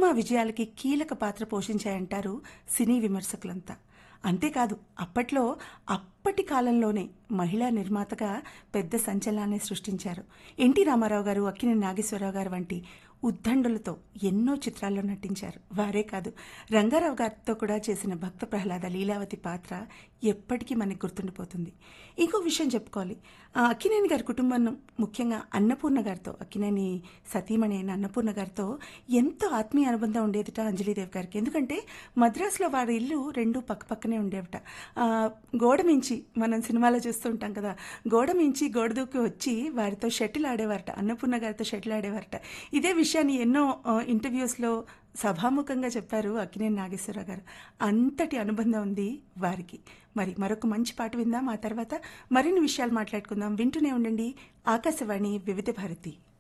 cinema విజయాలకి కీలక పాత్ర పోషించాయంటారు సినీ విమర్శకులంతా అంతేకాదు అప్పట్లో అప్పటి కాలంలోనే మహిళా నిర్మాతగా పెద్ద సంచలనాన్ని సృష్టించారు ఎన్టీ రామారావు గారు అక్కినేని నాగేశ్వరరావు గారు వంటి ఉద్దండులతో ఎన్నో చిత్రాల్లో నటించారు వారే కాదు రంగారావు గారితో కూడా చేసిన భక్త ప్రహ్లాద లీలావతి పాత్ర ఎప్పటికీ మనకు గుర్తుండిపోతుంది ఇంకో విషయం చెప్పుకోవాలి ఆ అక్కినేని గారి కుటుంబం ముఖ్యంగా అన్నపూర్ణ గారితో అక్కినేని సతీమణి అయిన అన్నపూర్ణ గారితో ఎంతో ఆత్మీయ అనుబంధం ఉండేదిట అంజలీదేవి గారికి ఎందుకంటే మద్రాసులో వారి ఇల్లు రెండు పక్కపక్కనే ఉండేవిట ఆ, గోడ మించి మనం సినిమాలో చూస్తూ ఉంటాం కదా గోడ మించి గోడ దూకి వచ్చి వారితో షటిల్ ఆడేవారట అన్నపూర్ణ గారితో షటిల్ ఆడేవారట ఇదే విషయాన్ని ఎన్నో ఆ, ఇంటర్వ్యూస్లో సభాముఖంగా చెప్పారు అక్కినేని నాగేశ్వరరావు గారు అంతటి అనుబంధం ఉంది వారికి మరి మరొక మంచి పాట విందాం ఆ తర్వాత మరిన్ని విషయాలు మాట్లాడుకుందాం వింటూనే ఉండండి ఆకాశవాణి వివిధ భారతి